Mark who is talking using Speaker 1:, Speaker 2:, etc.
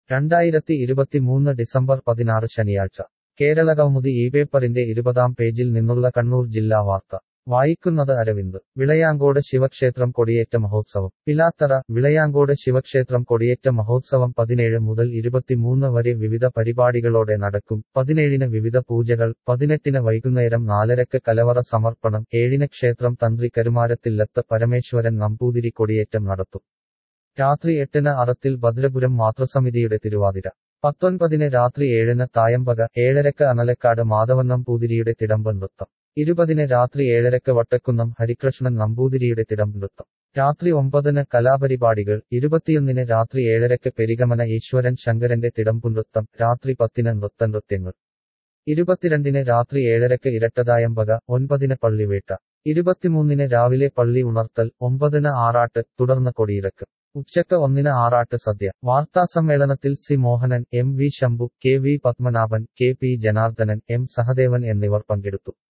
Speaker 1: രണ്ടായിരത്തി ഇരുപത്തിമൂന്ന് ഡിസംബർ പതിനാറ് ശനിയാഴ്ച കേരളകൗമുദി ഈ പേപ്പറിന്റെ ഇരുപതാം പേജിൽ നിന്നുള്ള കണ്ണൂർ ജില്ലാ വാർത്ത വായിക്കുന്നത് അരവിന്ദ് വിളയാങ്കോട് ശിവക്ഷേത്രം കൊടിയേറ്റ മഹോത്സവം പിലാത്തറ വിളയാങ്കോട് ശിവക്ഷേത്രം കൊടിയേറ്റ മഹോത്സവം പതിനേഴ് മുതൽ ഇരുപത്തിമൂന്ന് വരെ വിവിധ പരിപാടികളോടെ നടക്കും പതിനേഴിന് വിവിധ പൂജകൾ പതിനെട്ടിന് വൈകുന്നേരം നാലരക്ക് കലവറ സമർപ്പണം ഏഴിന് ക്ഷേത്രം തന്ത്രി കരുമാരത്തില്ലത്ത് പരമേശ്വരൻ നമ്പൂതിരി കൊടിയേറ്റം നടത്തും രാത്രി എട്ടിന് അറത്തിൽ ഭദ്രപുരം മാതൃസമിതിയുടെ തിരുവാതിര പത്തൊൻപതിന് രാത്രി ഏഴിന് തായമ്പക ഏഴരക്ക് അനലക്കാട് മാധവൻ നമ്പൂതിരിയുടെ തിടമ്പ നൃത്തം ഇരുപതിന് രാത്രി ഏഴരക്ക് വട്ടക്കുന്നം ഹരികൃഷ്ണൻ നമ്പൂതിരിയുടെ തിടമ്പ് നൃത്തം രാത്രി ഒമ്പതിന് കലാപരിപാടികൾ ഇരുപത്തിയൊന്നിന് രാത്രി ഏഴരക്ക് പെരിഗമന ഈശ്വരൻ ശങ്കരന്റെ തിടമ്പു നൃത്തം രാത്രി പത്തിന് നൃത്തനൃത്യങ്ങൾ ഇരുപത്തിരണ്ടിന് രാത്രി ഏഴരക്ക് ഇരട്ടതായമ്പക ഒൻപതിന് പള്ളിവേട്ട ഇരുപത്തിമൂന്നിന് രാവിലെ പള്ളി ഉണർത്തൽ ഒമ്പതിന് ആറാട്ട് തുടർന്ന് കൊടിയിറക്ക് ഉച്ചക്ക് ഒന്നിന് ആറാട്ട് സദ്യ വാർത്താസമ്മേളനത്തിൽ C Mohanan M V Shambhu K V Padmanabhan K P Janardhanan M Sahadevan എന്നിവർ പങ്കെടുത്തു